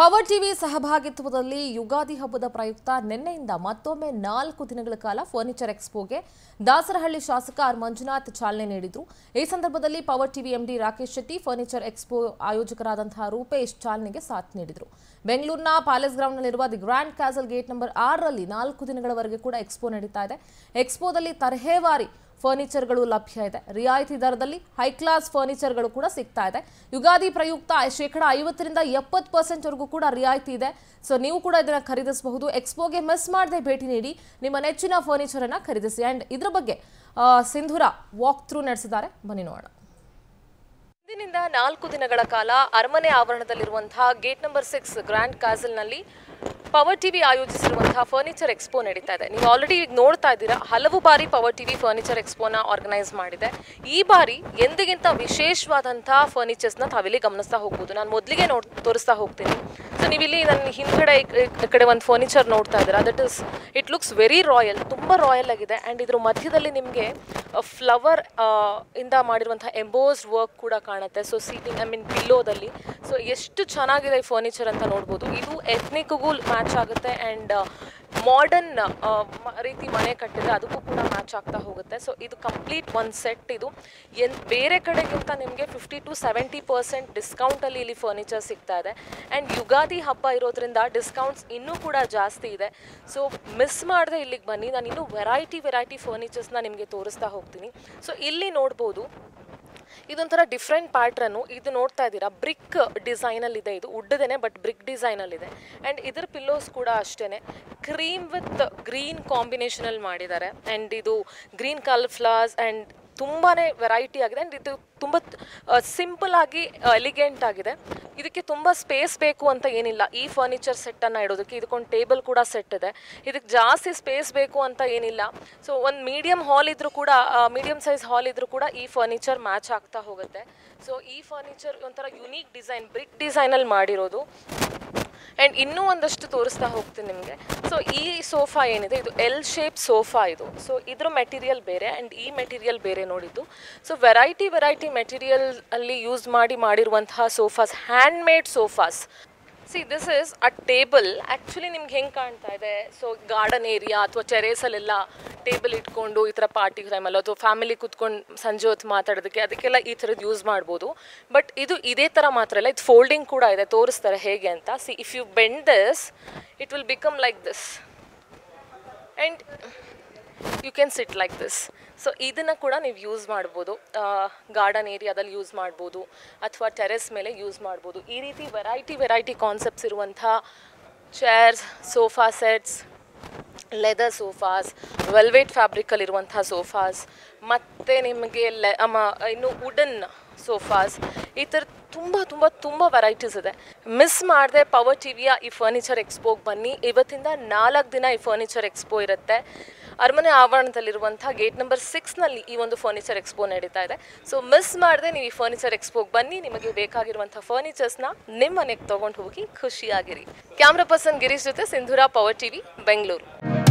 power TV ಸಹಭಾಗಿತ್ವದಲ್ಲಿ ಯುಗಾದಿ ಹಬ್ಬದ ಪ್ರಯುಕ್ತ ನಿನ್ನೆಯಿಂದ ಮತ್ತೊಮ್ಮೆ ನಾಲ್ಕು ದಿನಗಳ ಕಾಲ ಫರ್ನಿಚರ್ ಎಕ್ಸ್ಪೋಗೆ ದಾಸರಹಳ್ಳಿ ಶಾಸಕ ಆರ್ ಮಂಜುನಾಥ್ ಚಾಲನೆ ನೀಡಿದ್ರು ಈ ಸಂದರ್ಭದಲ್ಲಿ power TV MD Rakesh Shetty furniture expo ಆಯೋಜಕರಾದಂತಹ ರೂಪೇಶ್ ಚಾಲನೆಗೆ ಸಾಥ್ ನೀಡಿದ್ರು ಬೆಂಗಳೂರಿನ ಪ್ಯಾಲೇಸ್ ಗ್ರೌಂಡ್ನಲ್ಲಿರುವ the grand castle gate number ಆರರಲ್ಲಿ ನಾಲ್ಕು ದಿನಗಳವರೆಗೆ ಕೂಡ ಎಕ್ಸ್ಪೋ ನಡೀತಾ ಇದೆ ಎಕ್ಸ್ಪೋದಲ್ಲಿ ತರಹೇವಾರಿ ಫರ್ನಿಚರ್ಗಳು ಲಭ್ಯ ಇದೆ ರಿಯಾಯಿತಿ ದರದಲ್ಲಿ ಹೈ ಕ್ಲಾಸ್ ಫರ್ನಿಚರ್ಗಳು ಕೂಡ ಸಿಗ್ತಾ ಇದೆ ಯುಗಾದಿ ಪ್ರಯುಕ್ತ ಶೇಕಡ ಐವತ್ತರಿಂದ ಎಪ್ಪತ್ತು ಪರ್ಸೆಂಟ್ವರೆಗೂ ಕೂಡ ರಿಯಾಯಿತಿ ಇದೆ ಸೊ ನೀವು ಕೂಡ ಇದನ್ನ ಖರೀದಿಸಬಹುದು ಎಕ್ಸ್ಪೋಗೆ ಮಿಸ್ ಮಾಡದೆ ಭೇಟಿ ನೀಡಿ ನಿಮ್ಮ ನೆಚ್ಚಿನ ಫರ್ನಿಚರ್ ಅನ್ನ ಖರೀದಿಸಿ ಅಂಡ್ ಇದ್ರ ಬಗ್ಗೆ ಆ, ಸಿಂಧೂರ ವಾಕ್ ಥ್ರೂ ನಡೆಸಿದ್ದಾರೆ ಬನ್ನಿ ನೋಡೋಣ ಇಂದಿನಿಂದ ನಾಲ್ಕು ದಿನಗಳ ಕಾಲ ಅರಮನೆ ಆವರಣದಲ್ಲಿರುವಂತಹ ಗೇಟ್ ನಂಬರ್ ಸಿಕ್ಸ್ ಗ್ರ್ಯಾಂಡ್ ಕ್ಯಾಸಲ್ನಲ್ಲಿ ಪವರ್ ಟಿವಿ ಆಯೋಜಿಸಿರುವಂತಹ ಫರ್ನಿಚರ್ ಎಕ್ಸ್ಪೋ ನಡೀತಾ ಇದೆ ನೀವು ಆಲ್ರೆಡಿ ಈಗ ನೋಡ್ತಾ ಇದ್ದೀರಾ ಹಲವು ಬಾರಿ ಪವರ್ ಟಿವಿ ಫರ್ನಿಚರ್ ಎಕ್ಸ್ಪೋನ ಆರ್ಗನೈಸ್ ಮಾಡಿದೆ ಈ ಬಾರಿ ಎಂದಿಗಿಂತ ವಿಶೇಷವಾದಂತಹ ಫರ್ನಿಚರ್ಸ್ನ ತಾವಿಲ್ಲಿ ಗಮನಿಸ್ತಾ ಹೋಗ್ಬೋದು ನಾನು ಮೊದಲಿಗೆ ನೋಡ್ ತೋರಿಸ್ತಾ ಹೋಗ್ತೀನಿ ಸೊ ನೀವಿಲ್ಲಿ ನನ್ನ ಹಿಂದ್ಗಡೆ ಈ- ಈ ಕಡೆ ಒಂದು ಫರ್ನಿಚರ್ ನೋಡ್ತಾ ಇದ್ದೀರಾ that is it looks very royal ತುಂಬ ರಾಯಲ್ ಆಗಿದೆ ಆ್ಯಂಡ್ ಇದ್ರ ಮಧ್ಯದಲ್ಲಿ ನಿಮಗೆ ಫ್ಲವರ್ ಇಂದ ಮಾಡಿರುವಂತಹ ಎಂಬೋಸ್ಡ್ ವರ್ಕ್ ಕೂಡ ಕಾಣುತ್ತೆ ಸೊ ಸೀಟಿಂಗ್ ಐ ಮೀನ್ ಪಿಲ್ಲೋದಲ್ಲಿ ಸೊ ಎಷ್ಟು ಚೆನ್ನಾಗಿದೆ ಈ ಫರ್ನಿಚರ್ ಅಂತ ನೋಡ್ಬೋದು ಇದು ಎಥ್ನಿಕ್ಗೂ ಮ್ಯಾಚ್ ಆಗುತ್ತೆ ಆ್ಯಂಡ್ ಮಾಡರ್ನ್ ರೀತಿ ಮನೆ ಕಟ್ಟಿದ್ರೆ ಅದಕ್ಕೂ ಕೂಡ ಮ್ಯಾಚ್ ಆಗ್ತಾ ಹೋಗುತ್ತೆ ಸೊ ಇದು ಕಂಪ್ಲೀಟ್ ಒಂದು ಸೆಟ್ ಇದು ಎನ್ ಬೇರೆ ಕಡೆಗಿಂತ ನಿಮಗೆ ಫಿಫ್ಟಿ ಟು ಸೆವೆಂಟಿ ಪರ್ಸೆಂಟ್ ಡಿಸ್ಕೌಂಟಲ್ಲಿ ಇಲ್ಲಿ ಫರ್ನಿಚರ್ ಸಿಗ್ತಾ ಇದೆ ಆ್ಯಂಡ್ ಯುಗಾದಿ ಹಬ್ಬ ಇರೋದ್ರಿಂದ ಡಿಸ್ಕೌಂಟ್ಸ್ ಇನ್ನೂ ಕೂಡ ಜಾಸ್ತಿ ಇದೆ ಸೊ ಮಿಸ್ ಮಾಡದೆ ಇಲ್ಲಿಗೆ ಬನ್ನಿ ನಾನು ಇನ್ನೂ ವೆರೈಟಿ ವೆರೈಟಿ ಫರ್ನಿಚರ್ಸ್ನ ನಿಮಗೆ ತೋರಿಸ್ತಾ ಹೋಗ್ತೀನಿ ಸೊ ಇಲ್ಲಿ ನೋಡ್ಬೋದು ಇದೊಂಥರ ಡಿಫ್ರೆಂಟ್ ಪ್ಯಾಟ್ರನ್ನು ಇದು ನೋಡ್ತಾ ಇದ್ದೀರಾ ಬ್ರಿಕ್ ಡಿಸೈನಲ್ಲಿದೆ ಇದು ಉಡ್ಡದೇನೆ ಬಟ್ ಬ್ರಿಕ್ ಡಿಸೈನಲ್ಲಿದೆ ಆ್ಯಂಡ್ ಇದ್ರ ಪಿಲ್ಲೋಸ್ ಕೂಡ ಅಷ್ಟೇ ಕ್ರೀಮ್ ವಿತ್ ಗ್ರೀನ್ ಕಾಂಬಿನೇಷನಲ್ಲಿ ಮಾಡಿದ್ದಾರೆ ಆ್ಯಂಡ್ ಇದು ಗ್ರೀನ್ ಕಲರ್ ಫ್ಲವರ್ಸ್ ಆ್ಯಂಡ್ ತುಂಬಾ ವೆರೈಟಿ ಆಗಿದೆ ಆ್ಯಂಡ್ ಇದು ತುಂಬ ಸಿಂಪಲ್ ಆಗಿ ಎಲಿಗೆಂಟ್ ಆಗಿದೆ ಇದಕ್ಕೆ ತುಂಬ ಸ್ಪೇಸ್ ಬೇಕು ಅಂತ ಏನಿಲ್ಲ ಈ ಫರ್ನಿಚರ್ ಸೆಟ್ಟನ್ನು ಇಡೋದಕ್ಕೆ ಇದಕ್ಕೊಂದು ಟೇಬಲ್ ಕೂಡ ಸೆಟ್ ಇದೆ ಇದಕ್ಕೆ ಜಾಸ್ತಿ ಸ್ಪೇಸ್ ಬೇಕು ಅಂತ ಏನಿಲ್ಲ ಸೊ ಒಂದು ಮೀಡಿಯಂ ಹಾಲ್ ಇದ್ರೂ ಕೂಡ ಮೀಡಿಯಂ ಸೈಜ್ ಹಾಲ್ ಇದ್ರೂ ಕೂಡ ಈ ಫರ್ನಿಚರ್ ಮ್ಯಾಚ್ ಆಗ್ತಾ ಹೋಗುತ್ತೆ ಸೊ ಈ ಫರ್ನಿಚರ್ ಒಂಥರ ಯುನೀಕ್ ಡಿಸೈನ್ ಬ್ರಿಕ್ ಡಿಸೈನಲ್ಲಿ ಮಾಡಿರೋದು ಆ್ಯಂಡ್ ಇನ್ನೂ ಒಂದಷ್ಟು ತೋರಿಸ್ತಾ ಹೋಗ್ತೀನಿ ನಿಮಗೆ ಸೊ ಈ ಸೋಫಾ ಏನಿದೆ ಇದು ಎಲ್ ಶೇಪ್ ಸೋಫಾ ಇದು ಸೊ ಇದ್ರ ಮೆಟೀರಿಯಲ್ ಬೇರೆ ಆ್ಯಂಡ್ ಈ ಮೆಟೀರಿಯಲ್ ಬೇರೆ ನೋಡಿದ್ದು ಸೊ ವೆರೈಟಿ ವೆರೈಟಿ ಮೆಟೀರಿಯಲ್ ಅಲ್ಲಿ ಯೂಸ್ ಮಾಡಿ ಮಾಡಿರುವಂತಹ sofas hand made sofas see this is a table actually ನಿಮ್ಗೆ ಹೆಂಗೆ ಕಾಣ್ತಾ ಇದೆ ಸೊ ಗಾರ್ಡನ್ ಏರಿಯಾ ಅಥವಾ ಟೆರೇಸಲ್ಲೆಲ್ಲ ಟೇಬಲ್ ಇಟ್ಕೊಂಡು ಈ ಥರ ಪಾರ್ಟಿ ಟೈಮಲ್ಲಿ ಅಥವಾ ಫ್ಯಾಮಿಲಿ ಕೂತ್ಕೊಂಡು ಸಂಜೆ ಹೊತ್ತು ಮಾತಾಡೋದಕ್ಕೆ ಅದಕ್ಕೆಲ್ಲ ಈ ಥರದ್ದು ಯೂಸ್ ಮಾಡ್ಬೋದು ಬಟ್ ಇದು ಇದೇ ಥರ ಮಾತ್ರ ಇಲ್ಲ ಇದು ಫೋಲ್ಡಿಂಗ್ ಕೂಡ ಇದೆ ತೋರಿಸ್ತಾರೆ ಹೇಗೆ ಅಂತ see if you bend this it will become like this and you can sit like this so ಇದನ್ನು ಕೂಡ ನೀವು ಯೂಸ್ ಮಾಡ್ಬೋದು ಗಾರ್ಡನ್ ಏರಿಯಾದಲ್ಲಿ ಯೂಸ್ ಮಾಡ್ಬೋದು ಅಥವಾ ಟೆರೆಸ್ ಮೇಲೆ ಯೂಸ್ ಮಾಡ್ಬೋದು ಈ ರೀತಿ ವೆರೈಟಿ ವೆರೈಟಿ ಕಾನ್ಸೆಪ್ಟ್ಸ್ ಇರುವಂಥ chairs sofa sets leather sofas velvet ಫ್ಯಾಬ್ರಿಕಲ್ಲಿರುವಂಥ ಸೋಫಾಸ್ ಮತ್ತು ನಿಮಗೆ ಲೆ ಅಮ ಇನ್ನು ವುಡನ್ ಸೋಫಾಸ್ ಈ ಥರ ತುಂಬ ತುಂಬ ತುಂಬ ವೆರೈಟೀಸ್ ಇದೆ ಮಿಸ್ ಮಾಡದೆ ಪವರ್ ಟಿವಿಯ ಈ ಫರ್ನಿಚರ್ ಎಕ್ಸ್ಪೋಗೆ ಬನ್ನಿ ಇವತ್ತಿಂದ ನಾಲ್ಕು ದಿನ ಈ ಫರ್ನಿಚರ್ ಎಕ್ಸ್ಪೋ ಇರುತ್ತೆ ಅರಮನೆ ಆವರಣದಲ್ಲಿರುವಂಥ ಗೇಟ್ ನಂಬರ್ ಸಿಕ್ಸ್ನಲ್ಲಿ ಈ ಒಂದು ಫರ್ನಿಚರ್ ಎಕ್ಸ್ಪೋ ನಡೀತಾ ಇದೆ ಸೊ ಮಿಸ್ ಮಾಡದೆ ನೀವು ಈ ಫರ್ನಿಚರ್ ಎಕ್ಸ್ಪೋಗೆ ಬನ್ನಿ ನಿಮಗೆ ಬೇಕಾಗಿರುವಂಥ ಫರ್ನಿಚರ್ಸ್ನ ನಿಮ್ಮ ಮನೆಗೆ ತೊಗೊಂಡು ಹೋಗಿ ಖುಷಿಯಾಗಿರಿ ಕ್ಯಾಮ್ರಾ ಪರ್ಸನ್ ಗಿರೀಶ್ ಜೊತೆ ಸಿಂಧೂರ ಪವರ್ ಟಿವಿ ಬೆಂಗಳೂರು